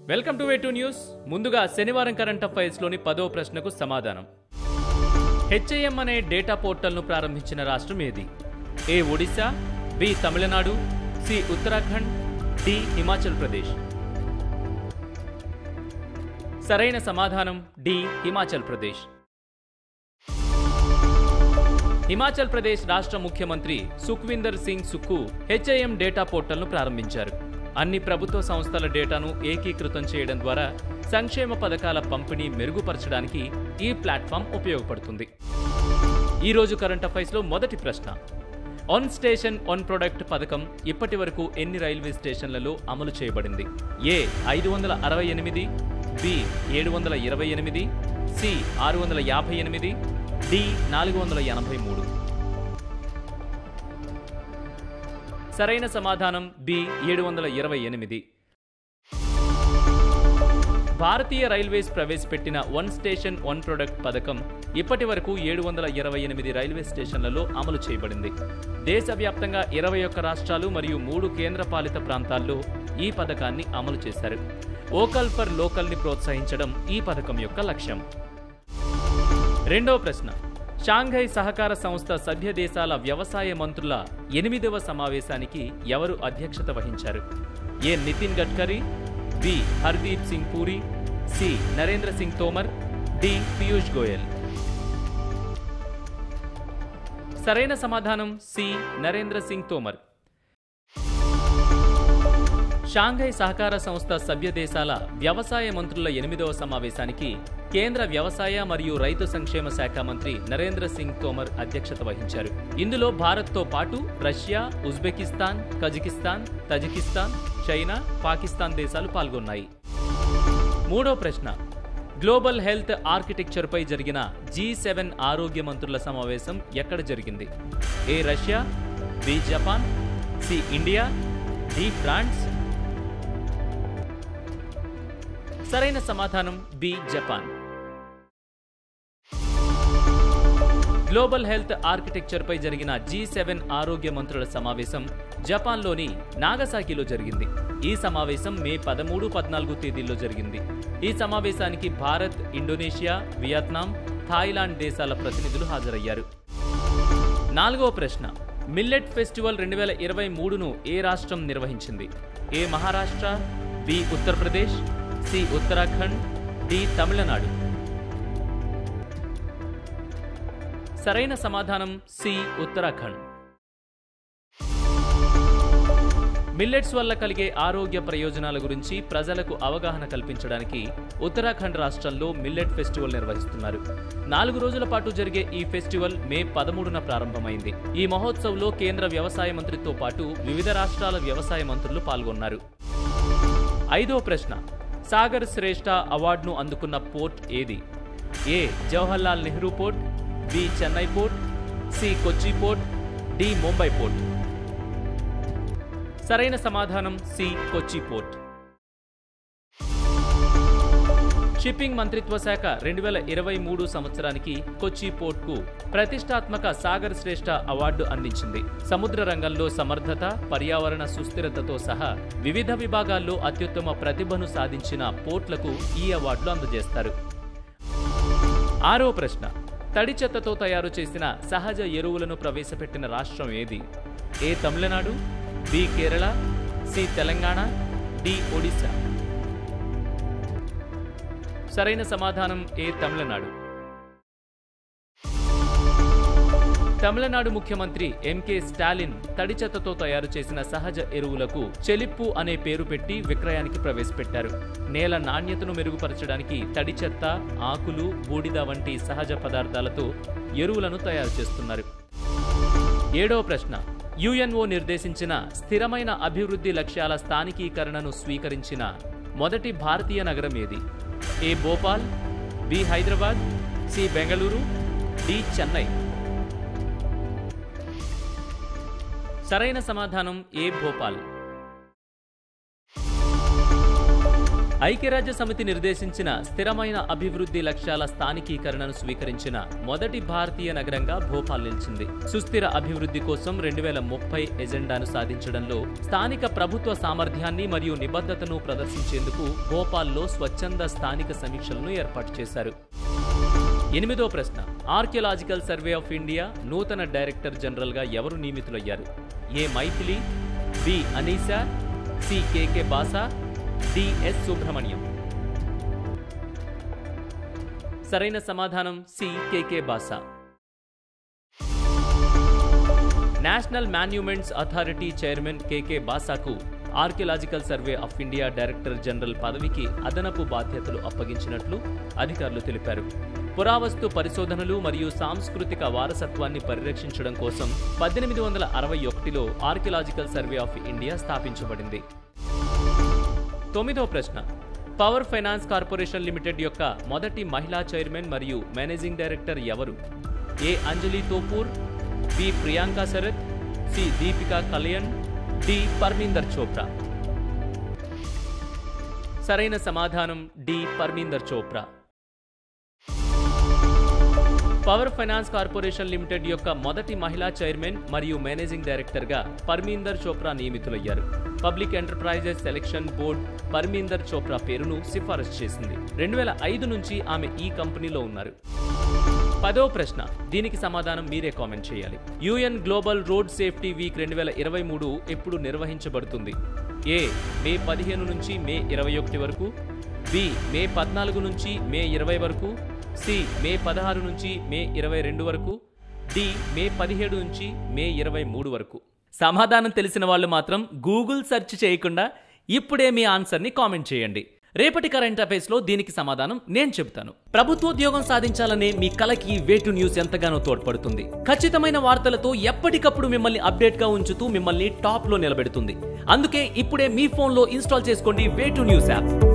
welcome to Way two News ముందుగా శనివారం current affairs లోని పదో ప్రశ్నకు సమాధానం హెచ్ఐఎం అనే డేటా పోర్టల్ను ప్రారంభించిన రాష్ట్రం ఏది A Odisha B Tamil Nadu C Uttarakhand D Himachal Pradesh సరైన సమాధానం డి హిమాచల్ ప్రదేశ్ హిమాచల్ ప్రదేశ్ రాష్ట్ర ముఖ్యమంత్రి సుఖ్విందర్ సింగ్ సుక్కు హెచ్ఐఎం డేటా పోర్టల్ను ప్రారంభించారు అన్ని ప్రభుత్వ సంస్థల డేటాను ఏకీకృతం చేయడం ద్వారా సంక్షేమ పథకాల పంపిణీ మెరుగుపరచడానికి ఈ ప్లాట్ఫామ్ ఉపయోగపడుతుంది ఈ రోజు కరెంట్ అఫైర్స్లో మొదటి ప్రశ్న ఆన్ స్టేషన్ ఆన్ ప్రొడక్ట్ పథకం ఇప్పటి వరకు ఎన్ని రైల్వే స్టేషన్లలో అమలు చేయబడింది ఏ ఐదు వందల అరవై ఎనిమిది బి ఏడు వందల ఇరవై ఎనిమిది సి ఆరు వందల యాభై ఎనిమిది డి నాలుగు వందల ఎనభై మూడు సరైన సమాధానం బి ఏడు వందల ఇరవై ఎనిమిది భారతీయ రైల్వేస్ ప్రవేశపెట్టిన వన్ స్టేషన్ వన్ ప్రొడక్ట్ పథకం ఇప్పటి వరకు ఏడు వందల ఇరవై ఎనిమిది రైల్వే స్టేషన్లలో అమలు చేయబడింది దేశవ్యాప్తంగా ఇరవై ఒక్క రాష్ట్రాలు మరియు మూడు కేంద్రపాలిత ప్రాంతాల్లో ఈ పథకాన్ని అమలు చేశారు ఓకల్ ఫర్ లోకల్ని ప్రోత్సహించడం ఈ పథకం యొక్క లక్ష్యం రెండవ ప్రశ్న షాంఘై సహకార సంస్థ సభ్య దేశాల వ్యవసాయ మంత్రుల ఎనిమిదవ సమావేశానికి ఎవరు అధ్యక్షత వహించారు A Nitin Gadkari B Hardeep Singh Puri C Narendra Singh Tomar D Piyush Goyal సరైన సమాధానం సి నరేంద్ర సింగ్ తోమర్ షాంఘై సహకార సంస్థ సభ్య దేశాల వ్యవసాయ మంత్రుల ఎనిమిదవ సమావేశానికి కేంద్ర వ్యవసాయ మరియు రైతు సంక్షేమ శాఖ మంత్రి నరేంద్ర సింగ్ తోమర్ అధ్యక్షత వహించారు ఇందులో భారత్తో పాటు Russia Uzbekistan Kazakhstan Tajikistan China Pakistan దేశాలు పాల్గొన్నాయి మూడో ప్రశ్న గ్లోబల్ హెల్త్ ఆర్కిటెక్చర్పై జరిగిన జీ సెవెన్ ఆరోగ్య మంత్రుల సమావేశం ఎక్కడ జరిగింది A Russia B Japan C India D France సరైన సమాధానం B Japan global health architecture పై జరిగిన జీ సెవెన్ ఆరోగ్య మంత్రుల సమావేశం జపాన్లోని నాగసాకిలో జరిగింది ఈ సమావేశం మే పదమూడు పద్నాలుగు తేదీల్లో జరిగింది ఈ సమావేశానికి భారత్ ఇండోనేషియా వియత్నాం థాయిలాండ్ దేశాల ప్రతినిధులు హాజరయ్యారు నాలుగవ ప్రశ్న మిల్లెట్ ఫెస్టివల్ రెండు వేల ఇరవై మూడును ఏ రాష్ట్రం నిర్వహించింది A Maharashtra B Uttar Pradesh C Uttarakhand D Tamil Nadu సరైన సమాధానం సి ఉత్తరాఖండ్ మిల్లెట్స్ వల్ల కలిగే ఆరోగ్య ప్రయోజనాల గురించి ప్రజలకు అవగాహన కల్పించడానికి ఉత్తరాఖండ్ రాష్ట్రంలో మిల్లెట్ ఫెస్టివల్ నిర్వహిస్తున్నారు నాలుగు రోజుల పాటు జరిగే ఈ ఫెస్టివల్ మే పదమూడున ప్రారంభమైంది ఈ మహోత్సవ్లో కేంద్ర వ్యవసాయ మంత్రితో పాటు వివిధ రాష్ట్రాల వ్యవసాయ మంత్రులు పాల్గొన్నారు ఐదో ప్రశ్న సాగర్ శ్రేష్ఠ అవార్డును అందుకున్న పోర్ట్ ఏది A Jawaharlal Nehru port B Chennai port C Kochi port D Mumbai port సరైన సమాధానం సి కొచ్చి పోర్ట్ షిప్పింగ్ మంత్రిత్వ శాఖ రెండు వేల ఇరవై మూడు సంవత్సరానికి కొచ్చి పోర్ట్కు ప్రతిష్టాత్మక సాగర్ శ్రేష్ఠ అవార్డు అందించింది సముద్ర రంగంలో సమర్థత పర్యావరణ సుస్థిరతతో సహా వివిధ విభాగాల్లో అత్యుత్తమ ప్రతిభను సాధించిన పోర్ట్లకు ఈ అవార్డులు అందజేస్తారు ఆరో ప్రశ్న తడి చెత్తతో తయారు చేసిన సహజ ఎరువులను ప్రవేశపెట్టిన రాష్ట్రం ఏది A Tamil Nadu B Kerala C Telangana D Odisha సరైన సమాధానం ఏ తమిళనాడు తమిళనాడు ముఖ్యమంత్రి ఎంకే స్టాలిన్ తడి చెత్తతో తయారు చేసిన సహజ ఎరువులకు చెలిప్పు అనే పేరు పెట్టి విక్రయానికి ప్రవేశపెట్టారు నేల నాణ్యతను మెరుగుపరచడానికి తడి చెత్త ఆకులు బూడిద వంటి సహజ పదార్థాలతో ఎరువులను తయారు చేస్తున్నారు ఏడవ ప్రశ్న యుఎన్ఓ నిర్దేశించిన స్థిరమైన అభివృద్ధి లక్ష్యాల స్థానికీకరణను స్వీకరించిన మొదటి భారతీయ నగరం ఏది A Bhopal B Hyderabad C Bengaluru D Chennai సరైన సమాధానం ఏ భోపాల్ ఐక్యరాజ్య సమితి నిర్దేశించిన స్థిరమైన అభివృద్ధి లక్ష్యాల స్థానికీకరణను స్వీకరించిన మొదటి భారతీయ నగరంగా భోపాల్ నిలిచింది సుస్థిర అభివృద్ధి కోసం రెండు వేల ముప్పై ఎజెండాను సాధించడంలో స్థానిక ప్రభుత్వ సామర్థ్యాన్ని మరియు నిబద్ధతను ప్రదర్శించేందుకు భోపాల్లో స్వచ్ఛంద స్థానిక సమీక్షలను ఏర్పాటు చేశారు ఎనిమిదో ప్రశ్న ఆర్కియలాజికల్ సర్వే ఆఫ్ ఇండియా నూతన డైరెక్టర్ జనరల్గా ఎవరు నియమితులయ్యారు A Maithili B Anisa C K K Basa D S Subrahmanyam సరైన సమాధానం C K K Basa national monuments authority chairman K K బాసాకు archaeological survey of India director general పదవికి అదనపు బాధ్యతలు అప్పగించినట్లు అధికారులు తెలిపారు పురావస్తు పరిశోధనలు మరియు సాంస్కృతిక వారసత్వాన్ని పరిరక్షించడం కోసం పద్దెనిమిది వందల అరవై ఒకటిలో ఆర్కియలాజికల్ సర్వే ఆఫ్ ఇండియా స్థాపించబడింది తొమ్మిదో ప్రశ్న పవర్ ఫైనాన్స్ కార్పొరేషన్ లిమిటెడ్ యొక్క మొదటి మహిళా చైర్మన్ మరియు మేనేజింగ్ డైరెక్టర్ ఎవరు A Anjali Topur B Priyanka Sharath C Deepika Kalyan D Parminder Chopra సరైన సమాధానం D Parminder Chopra power finance corporation limited యొక్క మొదటి మహిళా చైర్మన్ మరియు మేనేజింగ్ డైరెక్టర్గా పర్మీందర్ చోప్రా నియమితులయ్యారు public enterprises selection board Parminder Chopra పేరును సిఫారసు చేసింది రెండు వేల ఐదు నుంచి ఆమె ఈ కంపెనీలో ఉన్నారు పదో ప్రశ్న దీనికి సమాధానం మీరే కామెంట్ చేయాలి UN global road safety week రెండు వేల ఇరవై మూడు ఎప్పుడు నిర్వహించబడుతుంది ఏ మే పదిహేను నుంచి మే ఇరవై ఒకటి వరకు బి మే పద్నాలుగు నుంచి మే ఇరవై వరకు సి మే పదహారు నుంచి మే ఇరవై రెండు వరకు డి మే పదిహేడు నుంచి మే ఇరవై మూడు వరకు సమాధానం తెలిసిన వాళ్ళు మాత్రం గూగుల్ సెర్చ్ చేయకుండా ఇప్పుడే మీ ఆన్సర్ని కామెంట్ చేయండి రేపటి కరెంట్ అఫైర్స్ లో దీనికి సమాధానం నేను చెబుతాను ప్రభుత్వోద్యోగం సాధించాలనే మీ కలకి వేటు న్యూస్ ఎంతగానో తోడ్పడుతుంది ఖచ్చితమైన వార్తలతో ఎప్పటికప్పుడు మిమ్మల్ని అప్డేట్ గా ఉంచుతూ మిమ్మల్ని టాప్ లో నిలబెడుతుంది అందుకే ఇప్పుడే మీ ఫోన్ లో ఇన్స్టాల్ చేసుకోండి వేటు న్యూస్ యాప్